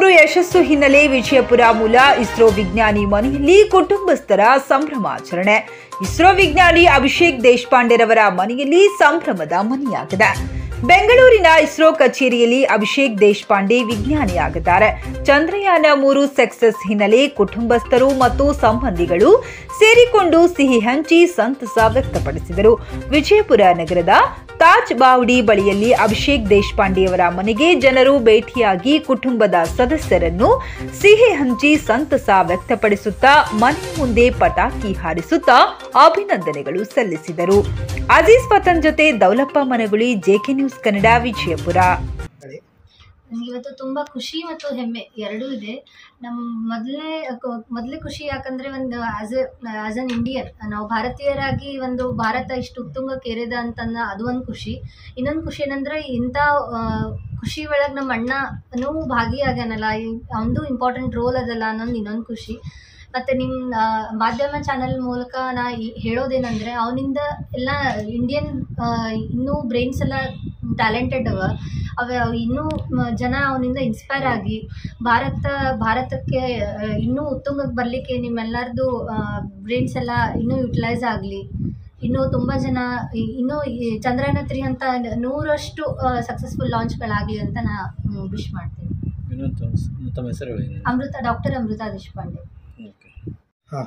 ಯಶಸ್ಸು ಹಿನ್ನೆಲೆ ವಿಜಯಪುರ ಮೂಲ ಇಸ್ರೋ ವಿಜ್ಞಾನಿ ಮನೆಯಲ್ಲಿ ಕುಟುಂಬಸ್ಥರ ಸಂಭ್ರಮಾಚರಣೆ ಇಸ್ರೋ ವಿಜ್ಞಾನಿ ಅಭಿಷೇಕ್ ದೇಶಪಾಂಡೆರವರ ಮನೆಯಲ್ಲಿ ಸಂಭ್ರಮದ ಮನೆಯಾಗಿದೆ ಬೆಂಗಳೂರಿನ ಇಸ್ರೋ ಕಚೇರಿಯಲ್ಲಿ ಅಭಿಷೇಕ್ ದೇಶಪಾಂಡೆ ವಿಜ್ಞಾನಿಯಾಗಿದ್ದಾರೆ ಚಂದ್ರಯಾನ ಮೂರು ಸಕ್ಸಸ್ ಹಿನ್ನೆಲೆ ಕುಟುಂಬಸ್ಥರು ಮತ್ತು ಸಂಬಂಧಿಗಳು ಸೇರಿಕೊಂಡು ಸಿಹಿ ಹಂಚಿ ಸಂತಸ ವ್ಯಕ್ತಪಡಿಸಿದರು ವಿಜಯಪುರ ನಗರದ ತಾಜ್ ಬಾವಡಿ ಬಳಿಯಲ್ಲಿ ಅಭಿಷೇಕ್ ದೇಶಪಾಂಡೆಯವರ ಮನೆಗೆ ಜನರು ಭೇಟಿಯಾಗಿ ಕುಟುಂಬದ ಸದಸ್ಯರನ್ನು ಸಿಹಿ ಹಂಚಿ ಸಂತಸ ವ್ಯಕ್ತಪಡಿಸುತ್ತಾ ಮನೆ ಮುಂದೆ ಪಟಾಕಿ ಹಾರಿಸುತ್ತಾ ಅಭಿನಂದನೆಗಳು ಸಲ್ಲಿಸಿದರು ಅಜೀಜ್ ಪತನ್ ಜೊತೆ ದೌಲಪ್ಪ ಮನಗುಳಿ ಜೆಕೆ ನ್ಯೂಸ್ ಕನ್ನಡ ವಿಜಯಪುರ ನನಗೆ ಇವತ್ತು ತುಂಬ ಖುಷಿ ಮತ್ತು ಹೆಮ್ಮೆ ಎರಡೂ ಇದೆ ನಮ್ಮ ಮೊದಲನೇ ಮೊದಲೇ ಖುಷಿ ಯಾಕಂದರೆ ಒಂದು as a as an Indian ನಾವು ಭಾರತೀಯರಾಗಿ ಒಂದು ಭಾರತ ಇಷ್ಟು ಉತ್ತುಂಗಕ್ಕೇರಿದ ಅಂತಂದ ಅದು ಒಂದು ಖುಷಿ ಇನ್ನೊಂದು ಖುಷಿ ಏನಂದ್ರೆ ಇಂಥ ಆ, ಖುಷಿ ಒಳಗೆ ನಮ್ಮ ಅಣ್ಣನೂ ಭಾಗಿಯಾಗ್ಯಾನಲ್ಲ ಅವನದು ಇಂಪಾರ್ಟೆಂಟ್ ರೋಲ್ ಅದಲ್ಲ ಅನ್ನೊಂದು ಇನ್ನೊಂದು ಖುಷಿ ಮತ್ತು ನಿಮ್ಮ ಮಾಧ್ಯಮ ಚಾನಲ್ ಮೂಲಕ ನಾ ಈ- ಹೇಳೋದೇನೆಂದರೆ ಅವನಿಂದ ಎಲ್ಲ ಇಂಡಿಯನ್ ಇನ್ನೂ ಬ್ರೈನ್ಸ್ ಎಲ್ಲ ಟ್ಯಾಲೆಂಟೆಡ್ ಅವ ಅವ ಇನ್ನೂ ಮ- ಜನ ಅವನಿಂದ ಇನ್ಸ್ಪೈರ್ ಆಗಿ ಭಾರತ ಭಾರತಕ್ಕೆ ಆ, ಇನ್ನೂ ಉತ್ತುಂಗಕ್ಕೆ ಬರಲಿಕ್ಕೆ ನಿಮ್ಮೆಲ್ಲರದು ಬ್ರೈನ್ಸ್ ಎಲ್ಲ ಇನ್ನೂ ಯುಟಿಲೈಸ್ ಆಗಲಿ ಇನ್ನೂ ತುಂಬ ಜನ ಇ- ಇನ್ನೂ ಈ ಚಂದ್ರಯಾನ ತ್ರೀ ಅಂತ ನೂರಷ್ಟು ಸಕ್ಸಸ್ಫುಲ್ ಲಾಂಚ್ಗಳಾಗಲಿ ಅಂತ ನಾ ವಿಶ್ ಮಾಡ್ತೀನಿ ಇನ್ನೊಂದು ತಮ್ಮ- ತಮ್ಮ ಹೆಸರು ಹೇಳಿ ಅಮೃತ ಡಾಕ್ಟರ್ ಅಮೃತ ದೇಶಪಾಂಡೆ ಓಕೆ ಹಾಂ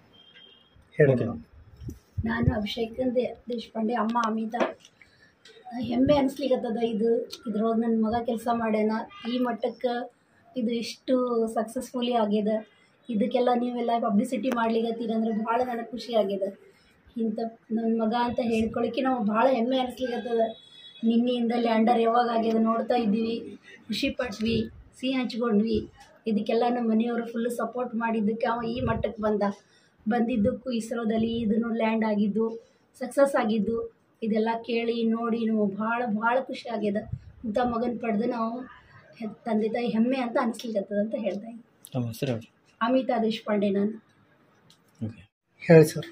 ಹೇಳಿ ನಾನು ಅಭಿಷೇಕ್ ದೇ ದೇಶಪಾಂಡೆ ಅಮ್ಮ ಅಮಿತಾ ಹೆಮ್ಮೆ ಅನಿಸ್ಲಿಕ್ಕತ್ತದ ಇದು ಇದ್ರೊಳಗೆ ನನ್ನ ಮಗ ಕೆಲಸ ಮಾಡ್ಯಾನ ಈ ಮಟ್ಟಕ್ಕೆ ಇದು ಇಷ್ಟು ಸಕ್ಸಸ್ಫುಲಿ ಆಗ್ಯದ ಇದಕ್ಕೆಲ್ಲ ನೀವೆಲ್ಲ ಪಬ್ಲಿಸಿಟಿ ಮಾಡ್ಲಿಕತ್ತೀರಂದ್ರೆ ಭಾಳ ನನಗೆ ಖುಷಿ ಆಗ್ಯದ ಇಂಥ ನನ್ನ ಮಗ ಅಂತ ಹೇಳ್ಕೊಳಕ್ಕೆ ನಾವು ಭಾಳ ಹೆಮ್ಮೆ ಅನಿಸ್ಲಿಕ್ಕತ್ತದ ನಿನ್ನೆಯಿಂದ ಲ್ಯಾಂಡರ್ ಯಾವಾಗ ಆಗ್ಯದ ನೋಡ್ತಾ ಇದ್ದೀವಿ ಖುಷಿ ಪಟ್ವಿ ಸಿಹಿ ಹಂಚ್ಕೊಂಡ್ವಿ ಇದಕ್ಕೆಲ್ಲ ನಮ್ಮ ಮನೆಯವರು ಫುಲ್ಲು ಸಪೋರ್ಟ್ ಮಾಡಿದ್ದಕ್ಕೆ ಅವ ಈ ಮಟ್ಟಕ್ಕೆ ಬಂದ ಬಂದಿದ್ದಕ್ಕೂ ಇಸ್ರೋದಲ್ಲಿ ಇದನ್ನು ಲ್ಯಾಂಡ್ ಆಗಿದ್ದು ಸಕ್ಸಸ್ ಆಗಿದ್ದು ಇದೆಲ್ಲ ಕೇಳಿ ನೋಡಿ ನಾವು ಭಾಳ ಭಾಳ ಖುಷಿ ಆಗ್ಯದ ಇಂಥ ಮಗನ ಪಡೆದು ನಾವು ಹೆ- ತಂದೆ ತಾಯಿ ಹೆಮ್ಮೆ ಅಂತ ಅನಿಸ್ಲಿಕ್ಕತ್ತದ ಅಂತ ಹೇಳ್ತಾ ಇದ್ದೀನಿ ತಮ್ಮ ಹೆಸರು ಹೇಳಿ ಅಮಿತಾ ದೇಶಪಾಂಡೆ ನಾನು ಓಕೆ ಹೇಳಿ ಸರ್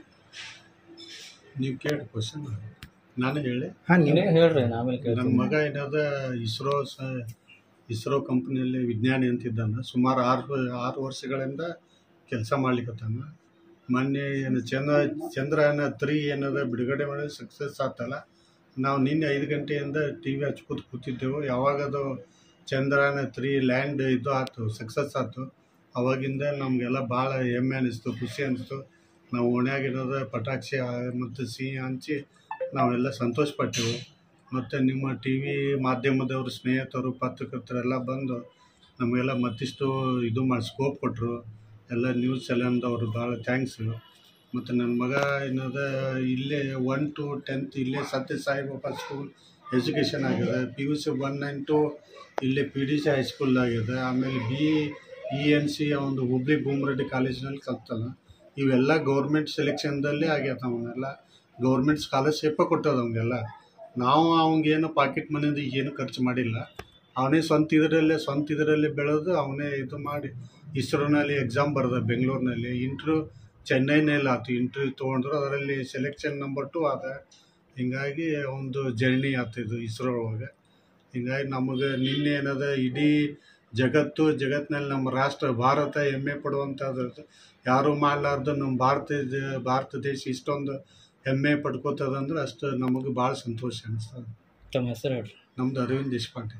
ನೀವು ಕೇಳಿ ಕ್ವಶನ್ ನಾನು ಹೇಳಿ ಹಾಂ ನೀವೇ ನೀವು ಹೇಳ್ರಿ ನಾ ಆಮೇಲೆ ನನ್ನ ಕೇಳ್ತೀನಿ ಮಗ ಏನಾದ ಇಸ್ರೋ ಸ ಇಸ್ರೋ ಕಂಪ್ನಿಯಲ್ಲಿ ವಿಜ್ಞಾನಿ ಅಂತಿದ್ದಾನೆ ಸುಮಾರು ಆರು ಆರು ವರ್ಷಗಳಿಂದ ಕೆಲಸ ಮಾಡ್ಲಿಕ್ಕತ್ತಾನ ಮೊನ್ನೆ ಏನು ಚಂದ್ರ ಚಂದ್ರಯಾನ ತ್ರೀ ಏನದ ಬಿಡುಗಡೆ ಮಾಡಿ ಸಕ್ಸಸ್ ಆತಲ್ಲ ನಾವು ನಿನ್ನೆ ಐದು ಗಂಟೆಯಿಂದ ಟಿ ವಿ ಹಚ್ಕೋತ ಕೂತಿದ್ದೆವು ಯಾವಾಗ ಅದು ಚಂದ್ರಯಾನ ತ್ರೀ ಲ್ಯಾಂಡ್ ಇದು ಆಯ್ತು ಸಕ್ಸಸ್ ಆಯ್ತು ಅವಾಗಿಂದ ನಮಗೆಲ್ಲ ಭಾಳ ಹೆಮ್ಮೆ ಅನಿಸ್ತು ಖುಷಿ ಅನಿಸ್ತು ನಾವು ಓಣ್ಯಾಗಿರೋದು ಪಟಾಕ್ಷಿ ಮತ್ತು ಸಿಹಿ ಹಂಚಿ ನಾವೆಲ್ಲ ಸಂತೋಷಪಟ್ಟೆವು ಮತ್ತು ನಿಮ್ಮ ಟಿ ವಿ ಮಾಧ್ಯಮದವರು ಸ್ನೇಹಿತರು ಪತ್ರಕರ್ತರೆಲ್ಲ ಬಂದು ನಮಗೆಲ್ಲ ಮತ್ತಿಷ್ಟು ಇದು ಮಾಡಿ ಸ್ಕೋಪ್ ಕೊಟ್ಟರು ಎಲ್ಲ ನ್ಯೂಸ್ ಚಾನೆಲ್ದವರು ಭಾಳ ಥ್ಯಾಂಕ್ಸು ಮತ್ತು ನನ್ನ ಮಗ ಏನದ ಇಲ್ಲೇ ಒನ್ ಟು ಟೆಂತ್ ಇಲ್ಲೇ ಸತ್ಯ ಸಾಯಿಬಾಬಾ ಸ್ಕೂಲ್ ಎಜುಕೇಷನ್ ಆಗಿದೆ P U C one nine two ಇಲ್ಲೇ ಪಿ ಡಿ ಸಿ ಹೈಸ್ಕೂಲ್ ಆಗಿದೆ ಆಮೇಲೆ ಬಿ ಇ ಎನ್ ಸಿ ಒಂದು ಹುಬ್ಳಿ ಭೂಮರೆಡ್ಡಿ ಕಾಲೇಜಿನಲ್ಲಿ ಕಲ್ತಾನ ಇವೆಲ್ಲ ಗೌರ್ಮೆಂಟ್ ಸೆಲೆಕ್ಷನ್ದಲ್ಲೇ ಆಗ್ಯದ ಅವನ್ನೆಲ್ಲ ಗೌರ್ಮೆಂಟ್ ಸ್ಕಾಲರ್ಶಿಪ್ಪೇ ಕೊಟ್ಟದ ಅವನಿಗೆಲ್ಲ ನಾವು ಅವನಿಗೇನು ಪಾಕೆಟ್ ಮನಿಯಿಂದ ಏನು ಖರ್ಚು ಮಾಡಿಲ್ಲ ಅವನೇ ಸ್ವಂತ ಇದರಲ್ಲೇ ಸ್ವಂತ ಇದರಲ್ಲೇ ಬೆಳೆದು ಅವನೇ ಇದು ಮಾಡಿ ಇಸ್ರೋನಲ್ಲಿ ಎಕ್ಸಾಮ್ ಬರೆದ ಬೆಂಗಳೂರಿನಲ್ಲಿ ಇಂಟ್ರ್ಯೂ ಚೆನ್ನೈನಲ್ಲಿ ಆಯ್ತು ಇಂಟ್ರ್ಯೂ ತೊಗೊಂಡ್ರು ಅದರಲ್ಲಿ ಸೆಲೆಕ್ಷನ್ ನಂಬರ್ ಟು ಆದ ಹಿಂಗಾಗಿ ಒಂದು ಜರ್ನಿ ಆಯ್ತು ಇಸ್ರೋ ಒಳಗೆ ಹಿಂಗಾಗಿ ನಮಗೆ ನಿನ್ನೆ ಏನದ ಇಡೀ ಜಗತ್ತು ಜಗತ್ತಿನಲ್ಲಿ ನಮ್ಮ ರಾಷ್ಟ್ರ ಭಾರತ ಹೆಮ್ಮೆ ಪಡುವಂಥದ್ದು ಯಾರೂ ಮಾಡಲಾರ್ದು ನಮ್ಮ ಭಾರತ ದ- ಭಾರತ ದೇಶ ಇಷ್ಟೊಂದು ಹೆಮ್ಮೆ ಪಡ್ಕೋತದಂದ್ರೆ ಅಷ್ಟು ನಮಗೆ ಭಾಳ ಸಂತೋಷ ಅನಿಸ್ತದೆ ತಮ್ಮ ಹೆಸರು ಹೇಳ್ರಿ ನಮ್ದು Arvind Deshpande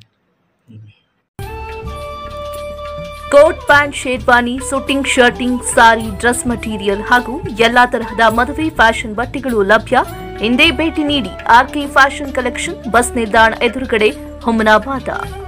coat pant sherwani suiting shirting sari dress material ಹಾಗೂ ಎಲ್ಲಾ ತರಹದ ಮದುವೆ ಫ್ಯಾಷನ್ ಬಟ್ಟೆಗಳು ಲಭ್ಯ ಹಿಂದೆ ಭೇಟಿ ನೀಡಿ ಆರ್ಕೆ ಫ್ಯಾಷನ್ ಕಲೆಕ್ಷನ್ ಬಸ್ ನಿಲ್ದಾಣ ಎದುರುಗಡೆ ಹುಮನಾಬಾದ